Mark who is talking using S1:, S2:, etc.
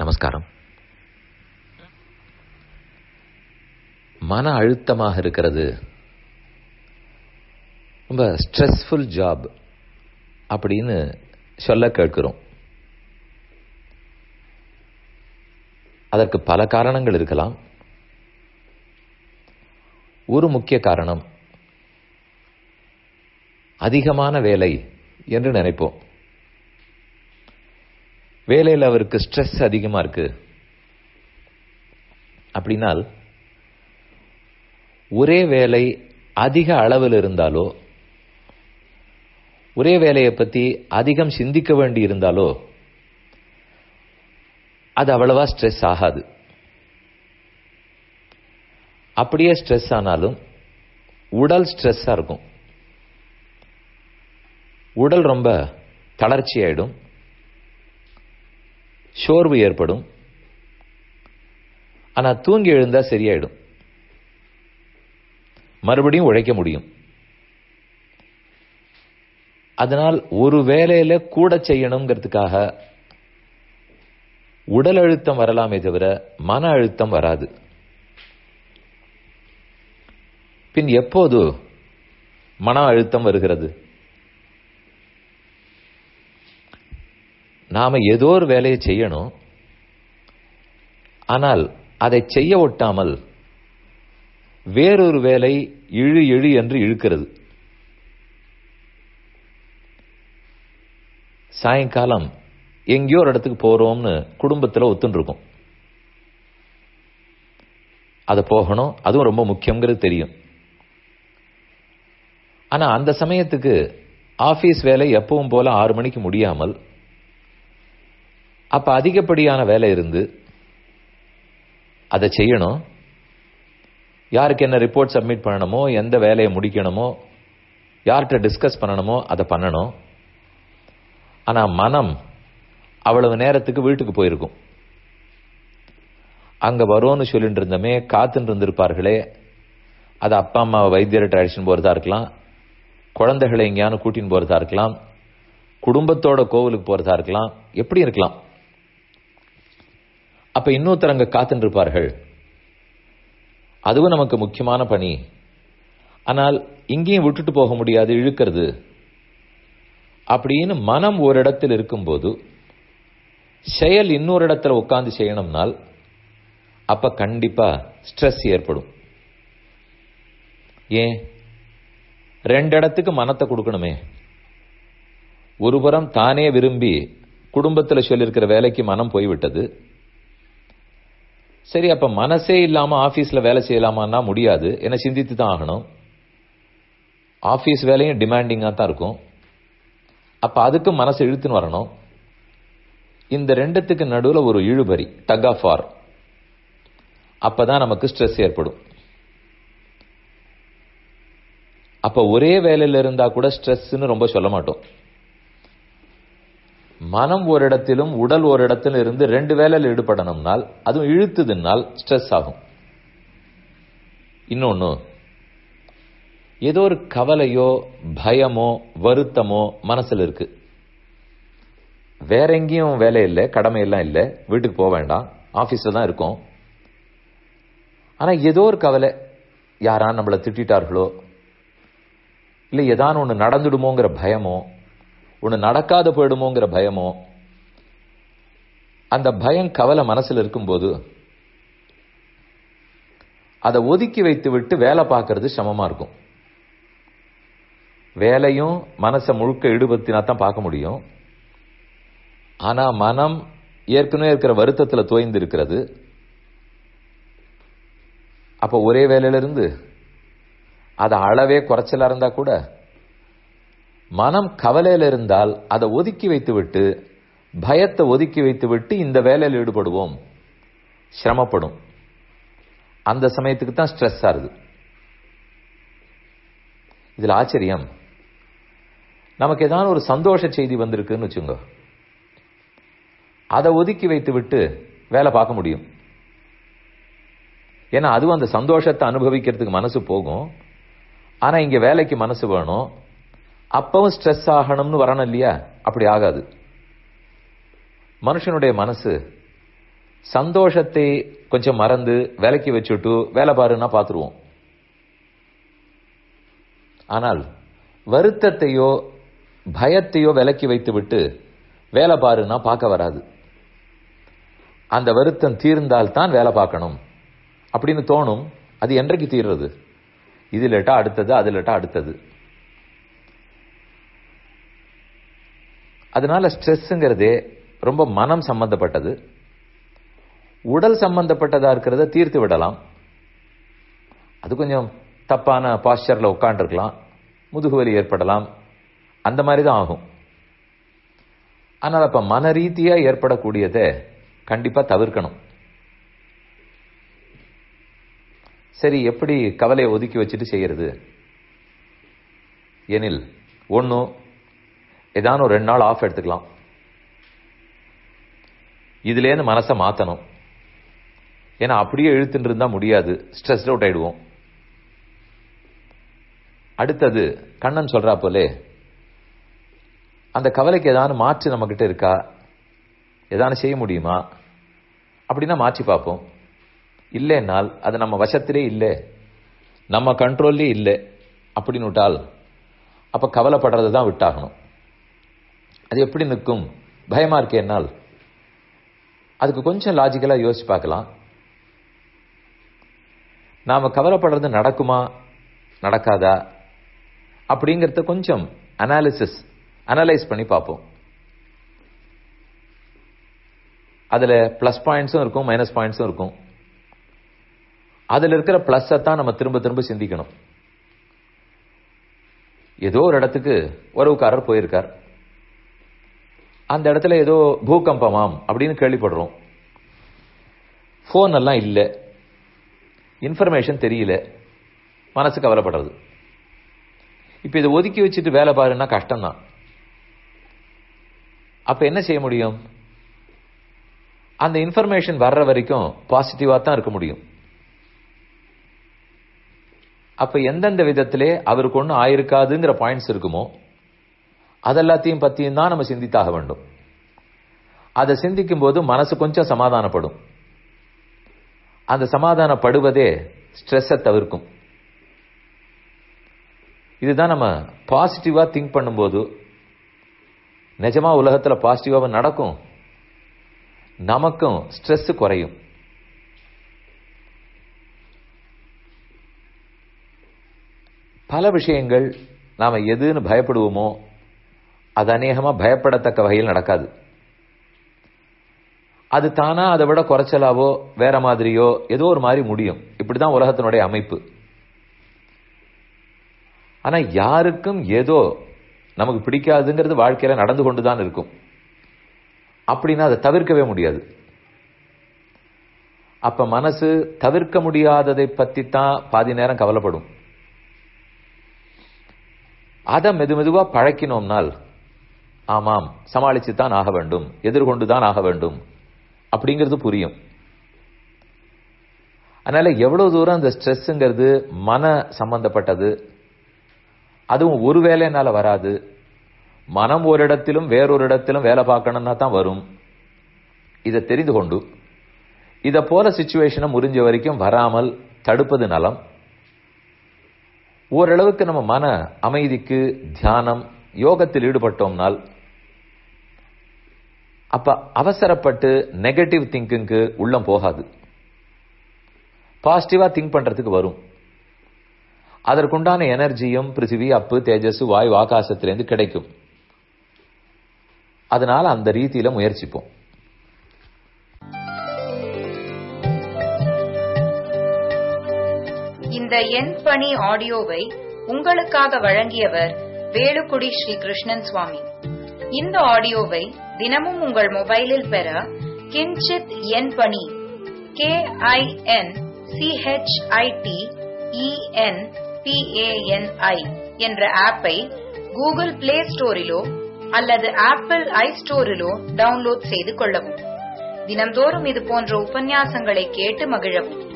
S1: நமஸ்காரம் மன அழுத்தமாக இருக்கிறது ரொம்ப ஸ்ட்ரெஸ்ஃபுல் ஜாப் அப்படின்னு சொல்ல கேட்கிறோம் அதற்கு பல காரணங்கள் இருக்கலாம் ஒரு முக்கிய காரணம் அதிகமான வேலை என்று நினைப்போம் வேலையில் அவருக்கு ஸ்ட்ரெஸ் அதிகமா இருக்கு அப்படின்னால் ஒரே வேலை அதிக அளவில் இருந்தாலோ ஒரே வேலையை பத்தி அதிகம் சிந்திக்க வேண்டி இருந்தாலோ அது அவ்வளவா ஸ்ட்ரெஸ் ஆகாது அப்படியே ஸ்ட்ரெஸ் ஆனாலும் உடல் ஸ்ட்ரெஸ்ஸா இருக்கும் உடல் ரொம்ப தளர்ச்சி ஆயிடும் சோர்வு ஏற்படும் ஆனா தூங்கி எழுந்தா சரியாயிடும் மறுபடியும் உழைக்க முடியும் அதனால் ஒரு வேலையில கூட செய்யணுங்கிறதுக்காக உடல் அழுத்தம் வரலாமே தவிர மன அழுத்தம் வராது பின் எப்போது மன அழுத்தம் வருகிறது நாம ஏதோ ஒரு வேலையை செய்யணும் ஆனால் அதை செய்ய ஒட்டாமல் வேறொரு வேலை இழு இழு என்று இழுக்கிறது சாயங்காலம் எங்கேயோ ஒரு இடத்துக்கு போறோம்னு குடும்பத்தில் ஒத்துன்னு இருக்கும் அது போகணும் அதுவும் ரொம்ப முக்கியங்கிறது தெரியும் ஆனா அந்த சமயத்துக்கு ஆபீஸ் வேலை எப்பவும் போல ஆறு மணிக்கு முடியாமல் அப்ப அதிகப்படியான வேலை இருந்து அதை செய்யணும் யாருக்கு என்ன ரிப்போர்ட் சப்மிட் பண்ணணுமோ எந்த வேலையை முடிக்கணுமோ யார்கிட்ட டிஸ்கஸ் பண்ணணுமோ அதை பண்ணணும் ஆனா மனம் அவ்வளவு நேரத்துக்கு வீட்டுக்கு போயிருக்கும் அங்க வரும்னு சொல்லிட்டு இருந்தமே காத்துட்டு இருந்திருப்பார்களே அது அப்பா அம்மா வைத்தியர்கிட்ட அழைச்சின்னு போறதா இருக்கலாம் குழந்தைகளை எங்கேயானு கூட்டின்னு போறதா இருக்கலாம் குடும்பத்தோட கோவிலுக்கு போறதா இருக்கலாம் எப்படி இருக்கலாம் அப்ப இன்னொருத்தர் அங்க காத்துட்டு இருப்பார்கள் அதுவும் நமக்கு முக்கியமான பணி ஆனால் இங்கேயும் விட்டுட்டு போக முடியாது இழுக்கிறது அப்படின்னு மனம் ஒரு இடத்தில் இருக்கும்போது செயல் இன்னொரு இடத்துல உட்கார்ந்து செய்யணும்னால் அப்ப கண்டிப்பா ஸ்ட்ரெஸ் ஏற்படும் ஏன் ரெண்டு இடத்துக்கு மனத்தை கொடுக்கணுமே ஒரு புறம் தானே விரும்பி குடும்பத்தில் சொல்லியிருக்கிற வேலைக்கு மனம் போய்விட்டது சரி அப்ப மனசே இல்லாம ஆபீஸ்ல வேலை செய்யலாமான்னா முடியாது என்ன சிந்தித்து தான் ஆகணும் ஆபீஸ் வேலையும் டிமாண்டிங்கா தான் இருக்கும் அப்ப அதுக்கு மனசு இழுத்துன்னு வரணும் இந்த ரெண்டுத்துக்கு நடுவில் ஒரு இழுபறி டக் ஆஃப் ஆர் அப்பதான் நமக்கு ஸ்ட்ரெஸ் ஏற்படும் அப்ப ஒரே வேலையில இருந்தா கூட ஸ்ட்ரெஸ்ன்னு ரொம்ப சொல்ல மாட்டோம் மனம் ஒரு இடத்திலும் உடல் ஒரு இடத்திலும் இருந்து ரெண்டு வேலையில் ஈடுபடணும்னால் அதுவும் இழுத்துதுனால் ஸ்ட்ரெஸ் ஆகும் இன்னொன்னு ஏதோ ஒரு கவலையோ பயமோ வருத்தமோ மனசுல இருக்கு வேற எங்கேயும் வேலை இல்லை கடமை எல்லாம் இல்லை வீட்டுக்கு போக வேண்டாம் ஆபீஸ்ல தான் இருக்கும் ஆனா ஏதோ ஒரு கவலை யாரா நம்மளை திட்டார்களோ இல்லை ஏதான ஒன்று நடந்துடுமோங்கிற பயமோ ஒன்று நடக்காத போயிடுமோங்கிற பயமோ அந்த பயம் கவலை மனசில் இருக்கும்போது அதை ஒதுக்கி வைத்து விட்டு வேலை பார்க்கறது சிரமமா இருக்கும் வேலையும் மனசை முழுக்க ஈடுபடுத்தினா தான் பார்க்க முடியும் ஆனா மனம் ஏற்கனவே இருக்கிற வருத்தத்தில் தோய்ந்து இருக்கிறது அப்ப ஒரே வேலையில இருந்து அது அளவே குறைச்சலா இருந்தா கூட மனம் கவலையில இருந்தால் அதை ஒதுக்கி வைத்து விட்டு பயத்தை ஒதுக்கி வைத்து விட்டு இந்த வேலையில் ஈடுபடுவோம் சிரமப்படும் அந்த சமயத்துக்கு தான் ஸ்ட்ரெஸ் ஆகுது இதுல ஆச்சரியம் நமக்கு ஏதாவது ஒரு சந்தோஷ செய்தி வந்திருக்குன்னு வச்சுங்க அதை ஒதுக்கி வைத்து விட்டு வேலை பார்க்க முடியும் ஏன்னா அதுவும் அந்த சந்தோஷத்தை அனுபவிக்கிறதுக்கு மனசு போகும் ஆனா இங்க வேலைக்கு மனசு வேணும் அப்பவும் ஸ்ட்ரெஸ் ஆகணும்னு வரணும் இல்லையா அப்படி ஆகாது மனுஷனுடைய மனசு சந்தோஷத்தை கொஞ்சம் மறந்து விலக்கி வச்சுட்டு வேலை பாருன்னா பார்த்துருவோம் ஆனால் வருத்தத்தையோ பயத்தையோ விலக்கி வைத்து விட்டு வேலை பாருன்னா பார்க்க வராது அந்த வருத்தம் தீர்ந்தால் தான் வேலை பார்க்கணும் அப்படின்னு தோணும் அது என்றைக்கு தீர்றது இது இல்லாட்டா அடுத்தது அது இல்லாட்டா அடுத்தது அதனால ஸ்ட்ரெஸ்ஸுங்கிறதே ரொம்ப மனம் சம்பந்தப்பட்டது உடல் சம்பந்தப்பட்டதா இருக்கிறத தீர்த்து விடலாம் அது கொஞ்சம் தப்பான பாஸ்டர்ல உட்காண்டிருக்கலாம் முதுகு வலி ஏற்படலாம் அந்த மாதிரி தான் ஆகும் ஆனால் அப்ப மன ரீதியா ஏற்படக்கூடியதை கண்டிப்பா தவிர்க்கணும் சரி எப்படி கவலையை ஒதுக்கி வச்சுட்டு செய்யறது எனில் ஒன்று ஏதான ஒரு ரெண்டு நாள் ஆஃப் எடுத்துக்கலாம் இதுலேருந்து மனசை மாற்றணும் ஏன்னா அப்படியே இழுத்துட்டு இருந்தா முடியாது ஸ்ட்ரெஸ் அவுட் ஆயிடுவோம் அடுத்தது கண்ணன் சொல்றா போலே அந்த கவலைக்கு ஏதாவது மாற்று நம்ம கிட்ட இருக்கா ஏதான செய்ய முடியுமா அப்படின்னா மாற்றி பார்ப்போம் இல்லைன்னால் அது நம்ம வசத்திலே இல்லை நம்ம கண்ட்ரோல்லே இல்லை அப்படின்னு விட்டால் அப்ப கவலைப்படுறது தான் விட்டாகணும் அது எப்படி நிற்கும் பயமா இருக்கே என்னால் அதுக்கு கொஞ்சம் லாஜிக்கலா யோசிச்சு பார்க்கலாம் நாம கவலைப்படுறது நடக்குமா நடக்காதா அப்படிங்கறத கொஞ்சம் அனாலிசிஸ் அனலைஸ் பண்ணி பார்ப்போம் அதுல பிளஸ் பாயிண்ட்ஸும் இருக்கும் மைனஸ் பாயிண்ட்ஸும் இருக்கும் அதுல இருக்கிற பிளஸ் தான் நம்ம திரும்ப திரும்ப சிந்திக்கணும் ஏதோ ஒரு இடத்துக்கு உறவுக்காரர் போயிருக்கார் அந்த இடத்துல ஏதோ பூகம்பமாம் அப்படின்னு கேள்விப்படுறோம் போன் எல்லாம் இல்லை இன்ஃபர்மேஷன் தெரியல மனசு கவலைப்படுறது இப்ப இதை ஒதுக்கி வச்சுட்டு வேலை பாருன்னா கஷ்டம்தான் அப்ப என்ன செய்ய முடியும் அந்த இன்ஃபர்மேஷன் வர்ற வரைக்கும் பாசிட்டிவா தான் இருக்க முடியும் அப்ப எந்தெந்த விதத்திலே அவருக்கு ஒன்றும் ஆயிருக்காதுங்கிற பாயிண்ட்ஸ் இருக்குமோ அதெல்லாத்தையும் பத்தியும் தான் நம்ம சிந்தித்தாக வேண்டும் அதை சிந்திக்கும் போது மனசு கொஞ்சம் சமாதானப்படும் அந்த சமாதானப்படுவதே ஸ்ட்ரெஸ்ஸை தவிர்க்கும் இதுதான் நம்ம பாசிட்டிவா திங்க் பண்ணும்போது நிஜமா உலகத்துல பாசிட்டிவா நடக்கும் நமக்கும் ஸ்ட்ரெஸ் குறையும் பல விஷயங்கள் நாம எதுன்னு பயப்படுவோமோ அது அநேகமா பயப்படத்தக்க வகையில் நடக்காது அது தானா அதை விட குறைச்சலாவோ வேற மாதிரியோ ஏதோ ஒரு மாதிரி முடியும் இப்படிதான் உலகத்தினுடைய அமைப்பு ஆனா யாருக்கும் ஏதோ நமக்கு பிடிக்காதுங்கிறது வாழ்க்கையில நடந்து கொண்டுதான் இருக்கும் அப்படின்னா அதை தவிர்க்கவே முடியாது அப்ப மனசு தவிர்க்க முடியாததை பத்தி தான் பாதி நேரம் கவலைப்படும் அதை மெது மெதுவா பழக்கினோம்னால் ஆமாம் சமாளிச்சு தான் ஆக வேண்டும் எதிர்கொண்டு தான் ஆக வேண்டும் அப்படிங்கிறது புரியும் அதனால எவ்வளவு தூரம் அந்த ஸ்ட்ரெஸ்ஸுங்கிறது மன சம்பந்தப்பட்டது அதுவும் ஒரு வேலைனால வராது மனம் ஒரு இடத்திலும் வேறொரு இடத்திலும் வேலை பார்க்கணும்னா தான் வரும் இதை தெரிந்து கொண்டு இதை போல சுச்சுவேஷனை முடிஞ்ச வரைக்கும் வராமல் தடுப்பது நலம் ஓரளவுக்கு நம்ம மன அமைதிக்கு தியானம் யோகத்தில் ஈடுபட்டோம்னால் அப்ப அவசரப்பட்டு நெகட்டிவ் திங்கிங்க்கு உள்ளம் போகாது பாசிட்டிவா திங்க் பண்றதுக்கு வரும் அதற்குண்டான எனர்ஜியும் பிருத்திவி அப்பு தேஜஸ் வாயு ஆகாசத்திலிருந்து கிடைக்கும் அதனால அந்த ரீதியில முயற்சிப்போம்
S2: இந்த எண் பணி ஆடியோவை உங்களுக்காக வழங்கியவர் வேலுக்குடி ஸ்ரீ கிருஷ்ணன் சுவாமி இந்த ஆடியோவை தினமும் உங்கள் மொபைலில் பெற கிஞ்சித் எண் பணி கே ஐ என் சிஹெச்ஐடி இஎன் பிஏஎன்ஐ என்ற ஆப்பை கூகுள் பிளே ஸ்டோரிலோ அல்லது ஆப்பிள் ஐ ஸ்டோரிலோ டவுன்லோட் செய்து கொள்ளவும் தினம்தோறும் இது போன்ற உபன்யாசங்களை கேட்டு மகிழவும்